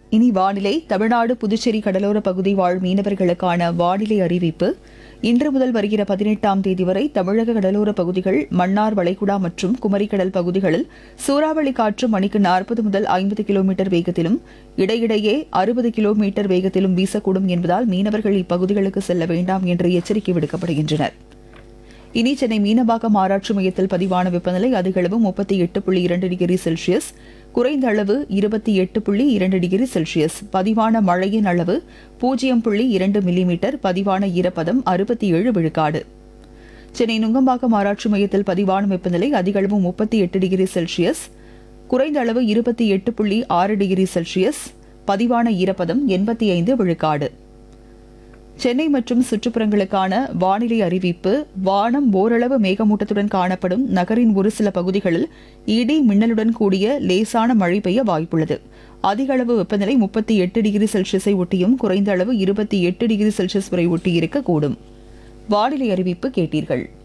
இனி வானிலை தமிழ்நாடு புதுச்சேரி கடலோர பகுதி வாழ் மீனவர்களுக்கான வானிலை அறிவிப்பு இன்று முதல் வருகிற பதினெட்டாம் தேதி வரை தமிழக கடலோர பகுதிகள் மன்னார் வளைகுடா மற்றும் குமரிக்கடல் பகுதிகளில் சூறாவளி காற்று மணிக்கு நாற்பது முதல் ஐம்பது கிலோமீட்டர் வேகத்திலும் இடையிடையே அறுபது கிலோமீட்டர் வேகத்திலும் வீசக்கூடும் என்பதால் மீனவர்கள் இப்பகுதிகளுக்கு செல்ல வேண்டாம் என்று எச்சரிக்கை விடுக்கப்படுகின்றனர் இனி சென்னை மீனம்பாக்கம் ஆராய்ச்சி மையத்தில் பதிவான வெப்பநிலை அதிகளவு முப்பத்தி எட்டு புள்ளி இரண்டு டிகிரி செல்சியஸ் குறைந்த அளவு இருபத்தி எட்டு புள்ளி இரண்டு டிகிரி செல்சியஸ் பதிவான மழையின் அளவு பூஜ்ஜியம் புள்ளி இரண்டு மில்லிமீட்டர் பதிவான ஈரப்பதம் அறுபத்தி ஏழு விழுக்காடு சென்னை நுங்கம்பாக்கம் ஆராய்ச்சி மையத்தில் பதிவான வெப்பநிலை அதிகளவு முப்பத்தி எட்டு டிகிரி செல்சியஸ் குறைந்த அளவு இருபத்தி எட்டு புள்ளி ஆறு டிகிரி செல்சியஸ் பதிவான ஈரப்பதம் எண்பத்தி ஐந்து விழுக்காடு சென்னை மற்றும் சுற்றுப்புறங்களுக்கான வானிலை அறிவிப்பு வானம் ஓரளவு மேகமூட்டத்துடன் காணப்படும் நகரின் ஒரு சில பகுதிகளில் இடி மின்னலுடன் கூடிய லேசான மழை பெய்ய வாய்ப்புள்ளது அதிக அளவு வெப்பநிலை முப்பத்தி எட்டு டிகிரி செல்சியஸை ஒட்டியும் குறைந்த அளவு இருபத்தி எட்டு டிகிரி செல்சியஸ் வரை ஒட்டி இருக்கக்கூடும் வானிலை அறிவிப்பு கேட்டீர்கள்